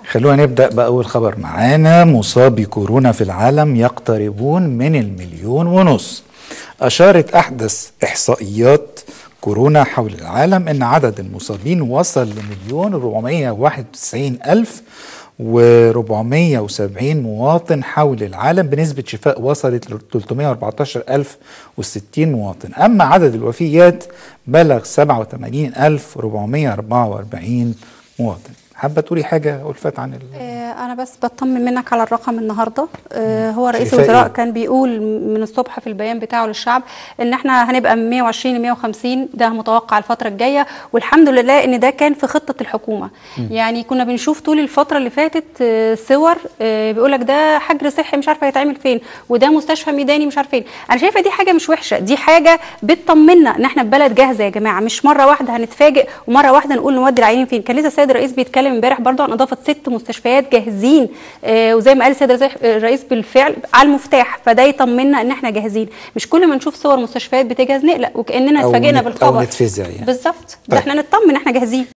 خلونا نبدأ بأول خبر معانا مصابي كورونا في العالم يقتربون من المليون ونص أشارت أحدث إحصائيات كورونا حول العالم أن عدد المصابين وصل لمليون 491 ألف و470 مواطن حول العالم بنسبة شفاء وصلت ل 314 ألف و60 مواطن أما عدد الوفيات بلغ 87 ألف 444 مواطن حابة تقولي حاجة ألفت عن ال... آه، انا بس بطمن منك على الرقم النهارده آه، هو رئيس شايفاه الوزراء إيه؟ كان بيقول من الصبح في البيان بتاعه للشعب ان احنا هنبقى من 120 ل 150 ده متوقع الفتره الجايه والحمد لله ان ده كان في خطه الحكومه يعني كنا بنشوف طول الفتره اللي فاتت آه، صور بيقول لك ده حجر صحي مش عارفه هيتعمل فين وده مستشفى ميداني مش عارفه فين انا شايفه دي حاجه مش وحشه دي حاجه بتطمنا ان احنا في بلد جاهزه يا جماعه مش مره واحده هنتفاجئ ومره واحده نقول نودي العيانين فين كان لسه السيد الرئيس بيتكلم امبارح برضه عن اضافه ست مستشفيات جاهزين آه، وزي ما قال السيد الرئيس- الرئيس بالفعل على المفتاح فده يطمنا ان احنا جاهزين مش كل ما نشوف صور مستشفيات بتجهز نقلق وكاننا أو اتفاجئنا نت- أو بالخبر نتفزع يعني. بالظبط طيب. ده احنا نطمن احنا جاهزين